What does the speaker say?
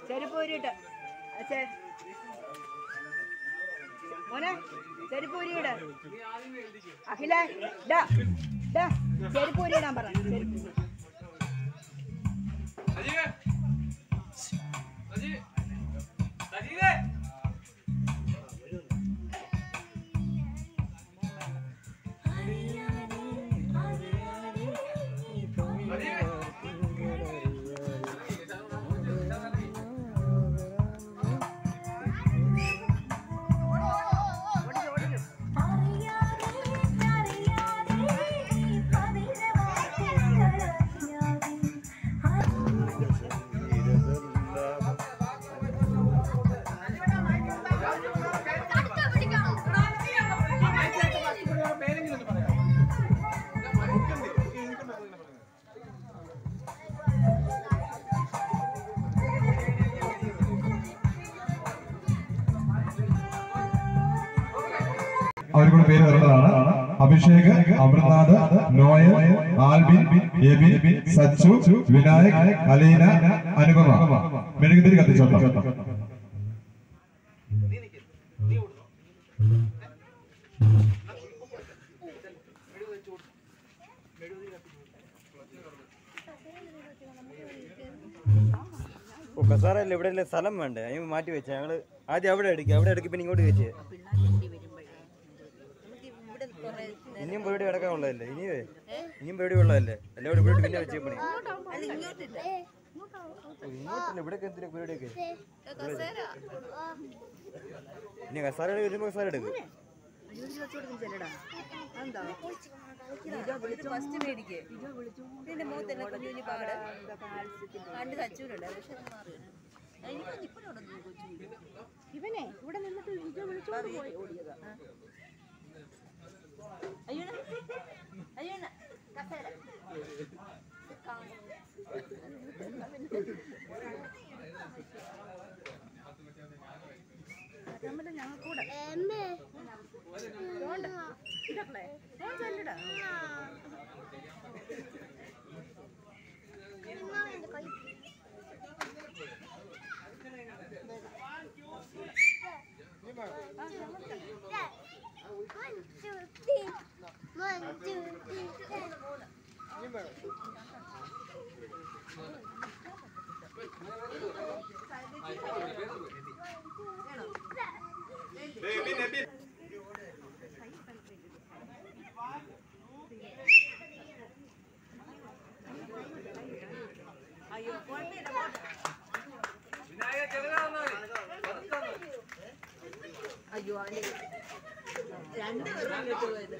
ചെരുപ്പ് ഊരിയിട്ട് ചെ- മോനെ ചെരുപ്പ് ഊരിയിട് അഖില ഡാ ഡാ ചെരുപ്പ് ഊരിയിടാൻ പറ ചെരുപ്പ് അവർക്കുള്ള പേര് വരുന്നതാണ് അഭിഷേക് അമൃനാഥ് നോയൽ ആൽബിൻ എബിൻ സച്ചു വിനായക് അലീന അനുപമ മെഴുകുതിരി കത്തിച്ചോട്ടോ ഓ കസാറല്ല ഇവിടെ അല്ലേ സ്ഥലം വേണ്ടേ അതിന് മാറ്റി വെച്ചാ ഞങ്ങള് ആദ്യം അവിടെ എടുക്കുക അവിടെ എടുക്കി പിന്നെ ഇങ്ങോട്ട് വെച്ച് ഇനിയും പേടി കിടക്കാനുള്ളതല്ലേ ഇനിയേ ഇനിയും പേടി ഉള്ളതല്ലേ എല്ലാം ഇവിടെ ഇവിടെ പിന്നെ വെച്ച് പണി ഇങ്ങോട്ടില്ല ഇവിടെ എന്തിനാ പേടിയൊക്കെ ഇനി കസാര വരുമ്പോ കസാര എടുക്കും ഫസ്റ്റ് മേടിക്ക് ഇതിന്റെ മുഖത്തന്നെ കുഞ്ഞു കുഞ്ഞു പാട് കണ്ട് കച്ചൂരുണ്ട് പക്ഷെ അത് മാറിയാണ് അതിന് ഇപ്പോഴും കൊച്ചു ഇവനെ ഇവിടെ നിന്നിട്ട് ലിജോ വിളിച്ചോണ്ട് പോയി ഓടിയതാ അയ്യോ അയ്യോ കസേര നമ്മുടെ ഞങ്ങൾ കൂടെ പോണ്ട ഇതല്ലേ പോൺ ചെല്ലടാ അയ്യോ അവന് രണ്ടുപേരും കേട്ടുപോയത്